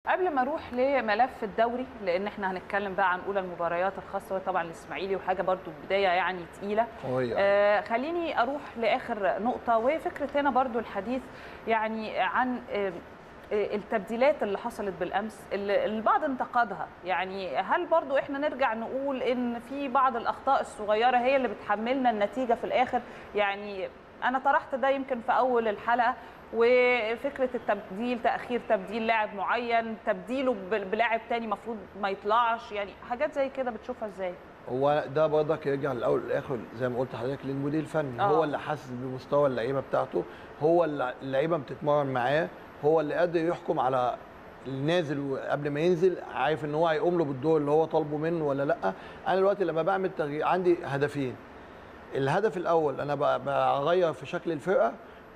قبل ما اروح لملف الدوري لان احنا هنتكلم بقى عن اولى المباريات الخاصه طبعا الاسماعيلي وحاجه برضو بدايه يعني تقيله قوية. آه خليني اروح لاخر نقطه وهي فكره هنا برضو الحديث يعني عن آه آه، التبديلات اللي حصلت بالامس اللي البعض انتقدها يعني هل برضو احنا نرجع نقول ان في بعض الاخطاء الصغيره هي اللي بتحملنا النتيجه في الاخر يعني انا طرحت ده يمكن في اول الحلقه وفكره التبديل تاخير تبديل لاعب معين تبديله ب- بلاعب تاني المفروض ما يطلعش يعني حاجات زي كده بتشوفها ازاي هو ده برضك يرجع الاول والاخر زي ما قلت لحضرتك للمدير الفني آه. هو اللي حاسس بمستوى اللعيبه بتاعته هو اللي اللعيبه بتتمرن معاه هو اللي قادر يحكم على النازل قبل ما ينزل عارف ان هو هيقوم له بالدور اللي هو طالبه منه ولا لا انا دلوقتي لما بعمل تغيير عندي هدفين الهدف الاول انا ب- بغير في شكل الفرقه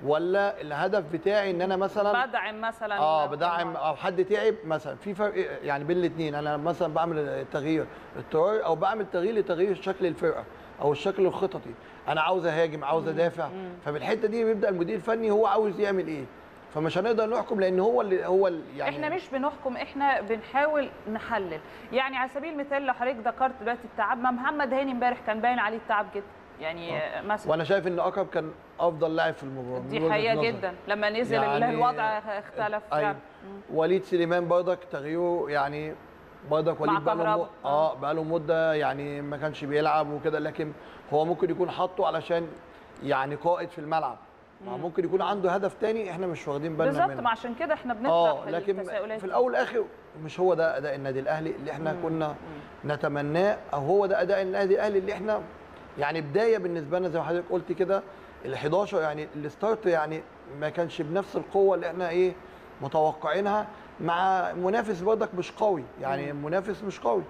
ولا الهدف بتاعي ان انا مثلا بدعم مثلا اه بدعم او حد تعب مثلا في فرق يعني بين الاثنين انا مثلا بعمل تغيير اضطراري او بعمل تغيير لتغيير شكل الفرقه او الشكل الخططي انا عاوز اهاجم عاوز ادافع فبالحته دي بيبدا المدير الفني هو عاوز يعمل ايه فمش هنقدر نحكم لان هو اللي هو اللي يعني احنا مش بنحكم احنا بنحاول نحلل يعني على سبيل المثال لو حضرتك ذكرت دلوقتي التعب ما محمد هاني امبارح كان باين عليه التعب جدا يعني آه. مثلا وانا شايف ان اكرم كان افضل لاعب في المباراه من دي وجهة حقيقه نظري. جدا لما نزل يعني- الوضع اختلف أيوة. فعلا. وليد سليمان برضك تغييره يعني برضك مع وليد بقى له كهربا. اه بقى له مده يعني ما كانش بيلعب وكده لكن هو ممكن يكون حاطه علشان يعني قائد في الملعب ما ممكن يكون عنده هدف تاني احنا مش واخدين بالنا بالظبط منه ما عشان كده احنا بنطرح اه لكن التساؤلات في الاول والاخر مش هو ده اداء النادي الاهلي اللي احنا كنا نتمناه او هو ده اداء النادي الاهلي اللي احنا يعني بدايه بالنسبه لنا زي ما حضرتك قلت كده ال 11 يعني الستارت يعني ما كانش بنفس القوه اللي احنا ايه متوقعينها مع منافس برضك مش قوي يعني منافس مش قوي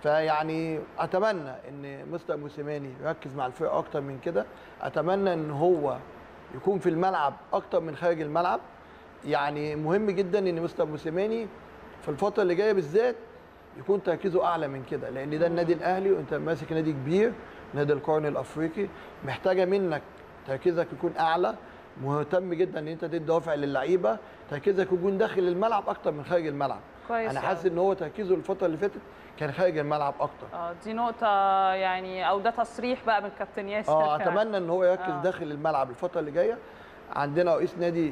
فيعني اتمنى ان مستر موسيماني يركز مع الفرقه اكتر من كده اتمنى ان هو يكون في الملعب اكتر من خارج الملعب يعني مهم جدا ان مستر موسيماني في الفتره اللي جايه بالذات يكون تركيزه اعلى من كده لان ده النادي الاهلي وانت ماسك نادي كبير نادي القرن الافريقي محتاجه منك تركيزك يكون اعلى مهتم جدا ان انت تدي دوافع للعيبه تركيزك يكون داخل الملعب اكتر من خارج الملعب كويس انا أوي. حاسس ان هو تركيزه الفتره اللي فاتت كان خارج الملعب اكتر اه دي نقطة يعني او ده تصريح بقى من كابتن ياسر اه فعلا. اتمنى ان هو يركز آه. داخل الملعب الفتره اللي جايه عندنا رئيس نادي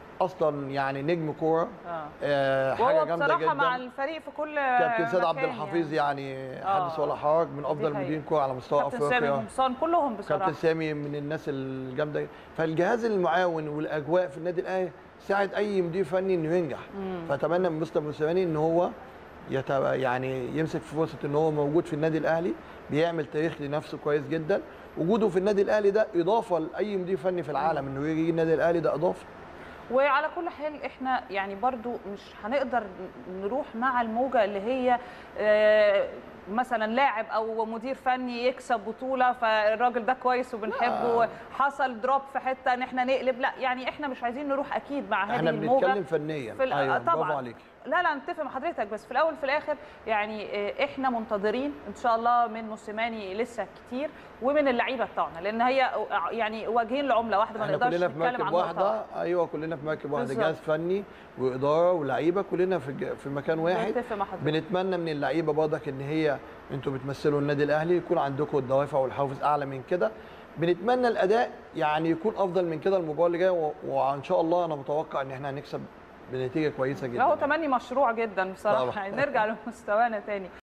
اصلا يعني نجم كوره اه آه حاجه وهو جامده بصراحة جدا مع الفريق في كل كابتن سيد عبد مكان الحفيظ يعني, آه. حدث ولا حرج من افضل حقيقة. مديرين كوره على مستوى كابتن سامي افريقيا قمصان كلهم بصراحة كابتن سامي من الناس الجامده فالجهاز المعاون والاجواء في النادي الاهلي ساعد اي مدير فني انه ينجح فاتمنى من مستر موسيماني ان هو يت... يعني يمسك في فرصه ان هو موجود في النادي الاهلي بيعمل تاريخ لنفسه كويس جدا وجوده في النادي الاهلي ده اضافه لاي مدير فني في العالم انه يجي النادي الاهلي ده اضافه وعلى كل حال احنا يعني برضو مش هنقدر نروح مع الموجة اللي هي آه، مثلا لاعب او مدير فني يكسب بطولة فالراجل ده كويس وبنحبه لا. حصل دروب في حتة ان احنا نقلب لا يعني احنا مش عايزين نروح اكيد مع هذه احنا الموجة بنتكلم فنيا في ال- ايوه طبعا برافو عليك لا لا نتفق مع حضرتك بس في الاول في الاخر يعني آه، احنا منتظرين ان شاء الله من موسيماني لسه كتير ومن اللعيبه بتاعنا لان هي آه، يعني وجهين لعمله واحده ما احنا نقدرش كلنا في نتكلم مركب عن نقطة واحده ايوه كلنا في مركب واحده بالظبط. جهاز فني واداره ولاعيبه كلنا في ج- في مكان واحد بتفق مع حضرتك بنتمنى من اللعيبه برضك ان هي انتوا بتمثلوا النادي الاهلي يكون عندكم الدوافع والحافز اعلى من كده بنتمنى الاداء يعني يكون افضل من كده المباراه اللي جايه و- وان شاء الله انا متوقع ان احنا هنكسب بنتيجه كويسه جدا لا هو يعني. تمني مشروع جدا بصراحه طبعا. يعني نرجع لمستوانا تاني